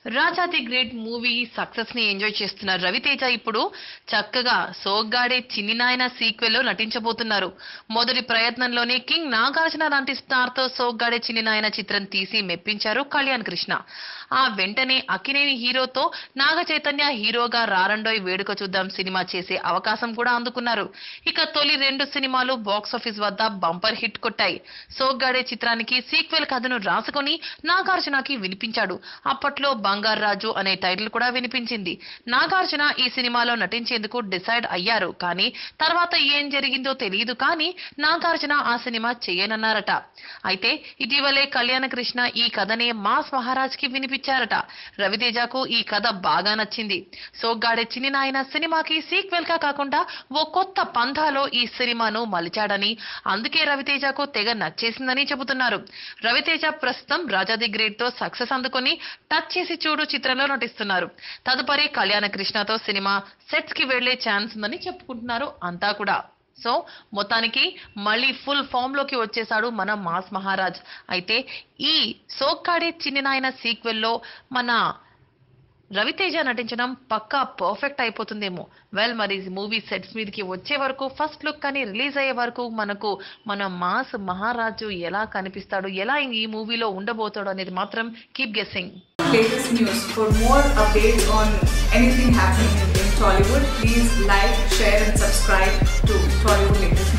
రాజాది great movie success ని enjoy చేస్తున్న రవితేజ ఇప్పుడు చక్కగా సోగ్గాడే చిన్ని నాయన సీక్వెల్ లో నటించబోతున్నారు మొదటి ప్రయత్నంలోనే కింగ్ నాగార్జున లాంటి స్టార్ తో సోగ్గాడే చిన్ని నాయన చిత్రం తీసి మెప్పించారు కళ్యాణ్ కృష్ణ ఆ వెంటనే అక్కినేని హీరోతో నాగ చైతన్య హీరోగా రారండోయ్ వేడుక చూద్దాం సినిమా చేసే అవకాశం కూడా అందుకున్నారు ఇక తొలి రెండు సినిమాలు బాక్స్ ఆఫీస్ వద్ద బంపర్ హిట్ కొట్టాయి సోగ్గాడే చిత్రానికి సీక్వెల్ కథను రాసుకొని నాగార్జునకి వినిపించాడు అప్పట్లో బంగారు రాజు అనే టైటిల్ కూడా వినిపించింది నాగార్జున ఈ సినిమాలో నటించేందుకు డిసైడ్ అయ్యారు కానీ తర్వాత ఏం జరిగిందో తెలియదు కానీ నాగార్జున ఆ సినిమా చేయనన్నారట అయితే ఇటీవలే కళ్యాణ కృష్ణ ఈ కథనే మాస్ మహారాజ్ కి వినిపించారట రవితేజకు ఈ కథ బాగా నచ్చింది సోగ్గాడే చిన్ని నాయన సినిమాకి సీక్వెల్ గా కాకుండా ఓ కొత్త పంథాలో ఈ సినిమాను మలిచాడని అందుకే రవితేజకు తెగ నచ్చేసిందని చెబుతున్నారు రవితేజ ప్రస్తుతం రాజాది గ్రేట్ తో సక్సెస్ అందుకొని టచ్ చేసి చూడు చిత్రంలో నటిస్తున్నారు తదుపరి కళ్యాణ కృష్ణతో సినిమా సెట్స్ కి వెళ్లే ఛాన్స్ ఉందని చెప్పుకుంటున్నారు అంతా కూడా సో మొత్తానికి మళ్ళీ ఫుల్ ఫామ్ లోకి వచ్చేసాడు మన మాస్ మహారాజ్ అయితే ఈ సోక్కాడే చిన్ని నాయన సీక్వెల్ లో మన రవితేజ నటించడం పక్కా పర్ఫెక్ట్ అయిపోతుందేమో వెల్ మరి మూవీ సెట్స్ మీదకి వచ్చే వరకు ఫస్ట్ లుక్ కానీ రిలీజ్ అయ్యే వరకు మనకు మన మాస్ మహారాజు ఎలా కనిపిస్తాడు ఎలా ఈ మూవీలో ఉండబోతాడు అనేది మాత్రం keep guessing latest news. For more updates on anything happening in, in Tollywood, please like, share, and subscribe to Tollywood Latest